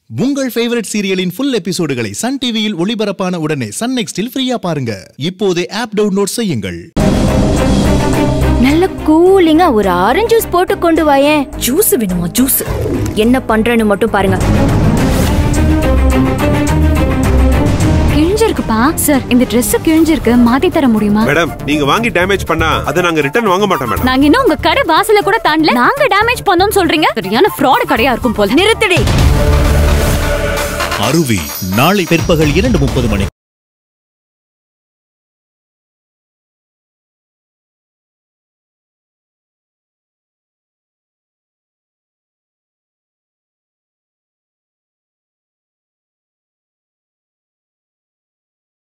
உங்கள் ஃபேவரட் சீரியலின் ஃபுல் எபிசோடுகளை சன் டிவியில் ஒளிபரப்பான உடனே சன் நெக்ஸ்டில் ஃப்ரீயா பாருங்க இப்போதே ஆப் டவுன்லோட் செய்யுங்கள் நல்ல கூலிங்கா ஒரு ஆரஞ்சு ஜூஸ் போட்டு கொண்டு வாயேன் ஜூஸ் வேணுமா ஜூஸ் என்ன பண்றேன்னு மட்டும் பாருங்க கிழிஞ்சிருக்குப்பா சார் இந்த Dress கிழிஞ்சிருக்கு மாத்தி தர முடியுமா மேடம் நீங்க வாங்கி டேமேஜ் பண்ணா அதை நாங்க ரிட்டர்ன் வாங்க மாட்டோம் மேடம் நாங்க இன்னும் உங்க கடை வாசல கூட தாண்டல நாங்க டேமேஜ் பண்ணோம் சொல்றீங்க சரியான ஃப்ராட் கடையா இருக்கும் போல நிறுத்தடி அருவி நாளை பிற்பகல் இரண்டு முப்பது மணி